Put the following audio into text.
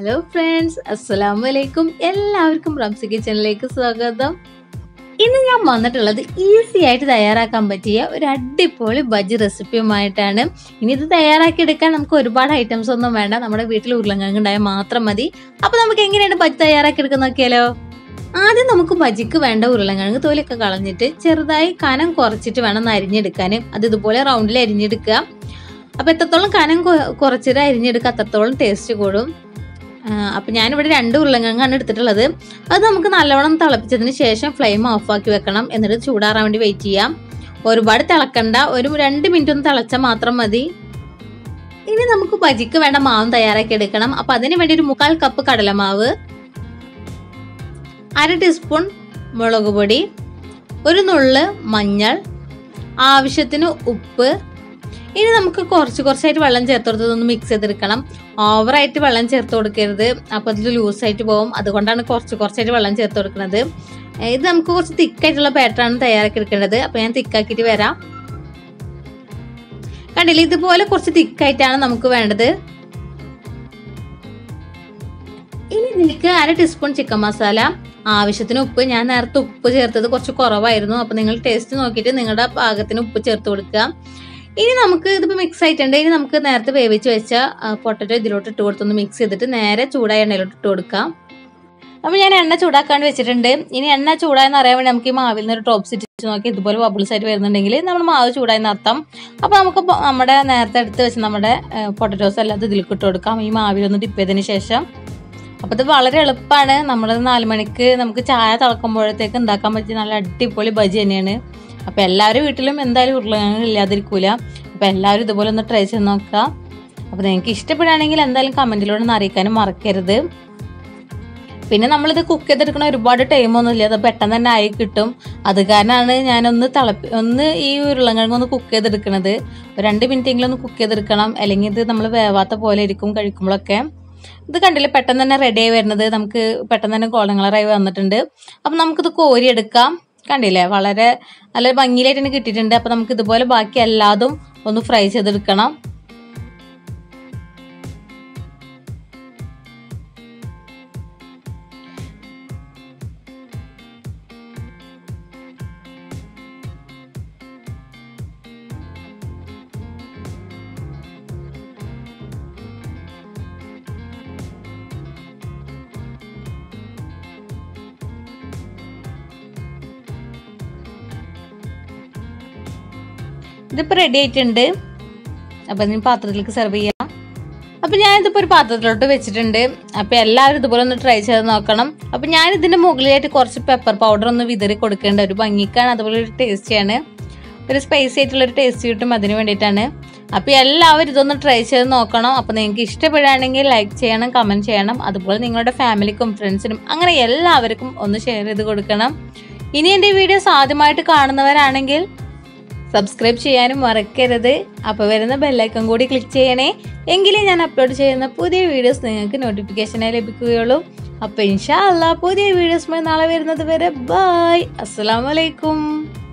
hello friends അസ്സലാമു അലൈക്കും എല്ലാവർക്കും റംസി കിച്ചണിലേക്ക് സ്വാഗതം ഇന്ന് ഞാൻ വന്നിട്ടുള്ളത് ഈസി ആയിട്ട് തയ്യാറാക്കാൻ പറ്റിയ ഒരു അടിപൊളി ബജ്ജി റെസിപ്പിയുമായിട്ടാണ് ഇനി ഇത് തയ്യാറാക്കി എടുക്കാൻ നമുക്ക് ഒരുപാട് ഐറ്റംസ് ഒന്നും വേണ്ട നമ്മുടെ വീട്ടിൽ ഉരുളങ്കിഴങ്ങ് ഉണ്ടായാൽ മാത്രം മതി അപ്പൊ നമുക്ക് എങ്ങനെയാണ് ബജ്ജി തയ്യാറാക്കി എടുക്കുന്ന നോക്കിയാലോ ആദ്യം നമുക്ക് ബജിക്ക് വേണ്ട ഉരുളങ്കിഴങ്ങ് തോലൊക്കെ കളഞ്ഞിട്ട് ചെറുതായി കനം കുറച്ചിട്ട് വേണം അരിഞ്ഞെടുക്കാൻ അത് ഇതുപോലെ റൗണ്ടിൽ അരിഞ്ഞെടുക്കുക അപ്പൊ എത്രത്തോളം കനം കൊ- കുറച്ചിട്ട് അരിഞ്ഞെടുക്കുക അത്രത്തോളം ടേസ്റ്റ് കൂടും ആ, അപ്പൊ ഞാനിവിടെ രണ്ട് ഉരുളങ്കിഴങ്ങാണ് എടുത്തിട്ടുള്ളത് അത് നമുക്ക് നല്ലവണ്ണം തിളപ്പിച്ചതിന് ശേഷം ഫ്ലെയിം ഓഫ് ആക്കി വെക്കണം എന്നിട്ട് ചൂടാറാൻ വേണ്ടി വെയിറ്റ് ചെയ്യാം ഒരുപാട് തിളക്കണ്ട ഒരു രണ്ട് മിനിറ്റ് ഒന്ന് തിളച്ചാൽ മാത്രം മതി ഇനി നമുക്ക് ബജിക്ക് വേണ്ട മാവും തയ്യാറാക്കി എടുക്കണം അപ്പൊ അതിന് വേണ്ടി ഒരു മുക്കാൽ കപ്പ് കടലമാവ് അര ടീസ്പൂൺ മുളക് പൊടി ഒരു നുള്ള് മഞ്ഞൾ ആവശ്യത്തിന് ഉപ്പ് ഇനി നമുക്ക് കുറച്ച് കുറച്ചായിട്ട് വെള്ളം ചേർത്ത് കൊടുത്തത് ഒന്ന് മിക്സ് ചെയ്തെടുക്കണം ഓവറായിട്ട് വെള്ളം ചേർത്ത് കൊടുക്കരുത് അപ്പോൾ അതിൽ ലൂസായിട്ട് പോകും അതുകൊണ്ടാണ് കുറച്ച് കുറച്ചായിട്ട് വെള്ളം ചേർത്ത് കൊടുക്കുന്നത് ഏ, ഇത് നമുക്ക് കുറച്ച് തിക്കായിട്ടുള്ള ബാറ്ററാണ് തയ്യാറാക്കി എടുക്കേണ്ടത് അപ്പോൾ ഞാൻ തിക്കാക്കിയിട്ട് വരാം കണ്ടില്ലേ ഇതുപോലെ കുറച്ച് തിക്കായിട്ടാണ് നമുക്ക് വേണ്ടത് ഇനി ഇതിലേക്ക് അര ടീസ്പൂൺ ചിക്കൻ മസാല ആവശ്യത്തിന് ഉപ്പ് ഞാൻ നേരത്തെ ഉപ്പ് ചേർത്തത് കുറച്ച് കുറവായിരുന്നു അപ്പോൾ നിങ്ങൾ ടേസ്റ്റ് നോക്കിയിട്ട് നിങ്ങളുടെ പാകത്തിന് ഉപ്പ് ചേർത്ത് കൊടുക്കുക ഇനി നമുക്ക് ഇതിപ്പോൾ മിക്സ് ആയിട്ടുണ്ട് ഇനി നമുക്ക് നേരത്തെ വേവിച്ച് വെച്ച പൊട്ടറ്റോ ഇതിലോട്ട് ഇട്ട് കൊടുത്തൊന്ന് മിക്സ് ചെയ്തിട്ട് നേരെ ചൂടായ എണ്ണയിലോട്ട് ഇട്ട് കൊടുക്കാം അപ്പോൾ ഞാൻ എണ്ണ ചൂടാക്കാണ്ട് വെച്ചിട്ടുണ്ട് ഇനി എണ്ണ ചൂടായെന്ന് അറിയാൻ വേണ്ടി നമുക്ക് ഈ മാവിൽ നിന്ന് ഒരു ടോപ്പ് ഇട്ട് നോക്കി ഇതുപോലെ ബബിൾസ് ആയിട്ട് വരുന്നുണ്ടെങ്കിൽ നമ്മൾ മാവ് ചൂടായെന്ന് അർത്ഥം അപ്പോൾ നമുക്ക് ഇപ്പൊ നമ്മുടെ നേരത്തെ എടുത്ത് വെച്ച് നമ്മുടെ പൊട്ടറ്റോസ് എല്ലാം ഇത് ഇതിലേക്ക് ഇട്ട് കൊടുക്കാം ഈ മാവിലൊന്ന് ഡിപ്പ് ചെയ്തതിന് ശേഷം അപ്പോൾ ഇത് വളരെ എളുപ്പമാണ് നമ്മൾ നാല് മണിക്ക് നമുക്ക് ചായ തിളക്കുമ്പോഴത്തേക്ക് ഉണ്ടാക്കാൻ പറ്റിയ നല്ല അടിപൊളി ബജി തന്നെയാണ് അപ്പോൾ എല്ലാവരും വീട്ടിലും എന്തായാലും ഉരുളക്കിഴങ്ങ് ഇല്ലാതിരിക്കൂല അപ്പോൾ എല്ലാവരും ഇതുപോലെ ഒന്ന് ട്രൈ ചെയ്ത് നോക്കുക അപ്പോൾ നിങ്ങൾക്ക് ഇഷ്ടപ്പെടുകയാണെങ്കിൽ എന്തായാലും കമൻറ്റിലൂടെ ഒന്ന് അറിയിക്കാനും മറക്കരുത് പിന്നെ നമ്മളിത് കുക്ക് ചെയ്തെടുക്കണ ഒരുപാട് ടൈമൊന്നും ഇല്ല അത് പെട്ടെന്ന് തന്നെ ആയി കിട്ടും അത് കാരണമാണ് ഞാനൊന്ന് തിളപ്പി ഒന്ന് ഈ ഉരുളക്കിഴങ്ങ് ഒന്ന് കുക്ക് ചെയ്തെടുക്കണത് ഒരു രണ്ട് മിനിറ്റെങ്കിലും ഒന്ന് കുക്ക് ചെയ്തെടുക്കണം അല്ലെങ്കിൽ ഇത് നമ്മൾ വേവാത്ത പോലെ ഇരിക്കും കഴിക്കുമ്പോഴൊക്കെ ഇത് കണ്ടില്ലേ പെട്ടെന്ന് തന്നെ റെഡി ആയി വരുന്നത് നമുക്ക് പെട്ടെന്ന് തന്നെ ഗോൾഡൻ കളറായി വന്നിട്ടുണ്ട് അപ്പം നമുക്കിത് കോരിയെടുക്കാം കണ്ടില്ലേ വളരെ നല്ല ഭംഗിയിലായിട്ട് തന്നെ കിട്ടിയിട്ടുണ്ട് അപ്പം നമുക്ക് ഇതുപോലെ ബാക്കി എല്ലാതും ഒന്ന് ഫ്രൈ ചെയ്തെടുക്കണം ഇതിപ്പോൾ റെഡി ആയിട്ടുണ്ട് അപ്പം ഇനി പാത്രത്തിലേക്ക് സെർവ് ചെയ്യാം അപ്പം ഞാനിതിപ്പോൾ ഒരു പാത്രത്തിലോട്ട് വെച്ചിട്ടുണ്ട് അപ്പം എല്ലാവരും ഇതുപോലെ ഒന്ന് ട്രൈ ചെയ്ത് നോക്കണം അപ്പം ഞാൻ ഇതിൻ്റെ മുകളിലായിട്ട് കുറച്ച് പെപ്പർ പൗഡർ ഒന്ന് വിതറി കൊടുക്കേണ്ട ഒരു ഭംഗിക്കാണ് അതുപോലെ ഒരു ടേസ്റ്റിയാണ് ഒരു സ്പൈസി ആയിട്ടുള്ള ഒരു ടേസ്റ്റ് കിട്ടും അതിന് വേണ്ടിയിട്ടാണ് അപ്പോൾ എല്ലാവരും ഇതൊന്ന് ട്രൈ ചെയ്ത് നോക്കണം അപ്പോൾ നിങ്ങൾക്ക് ഇഷ്ടപ്പെടുകയാണെങ്കിൽ ലൈക്ക് ചെയ്യണം കമൻറ്റ് ചെയ്യണം അതുപോലെ നിങ്ങളുടെ ഫാമിലിക്കും ഫ്രണ്ട്സിനും അങ്ങനെ എല്ലാവർക്കും ഒന്ന് ഷെയർ ചെയ്ത് കൊടുക്കണം ഇനി എൻ്റെ വീഡിയോസ് ആദ്യമായിട്ട് കാണുന്നവരാണെങ്കിൽ സബ്സ്ക്രൈബ് ചെയ്യാനും മറക്കരുത് അപ്പോൾ വരുന്ന ബെല്ലൈക്കൺ കൂടി ക്ലിക്ക് ചെയ്യണേ എങ്കിലേ ഞാൻ അപ്ലോഡ് ചെയ്യുന്ന പുതിയ വീഡിയോസ് നിങ്ങൾക്ക് നോട്ടിഫിക്കേഷനായി ലഭിക്കുകയുള്ളൂ അപ്പോൾ ഇൻഷാ അല്ലാ പുതിയ വീഡിയോസുമായി നാളെ വരുന്നത് വരെ ബായ് അസ്സലാമലൈക്കും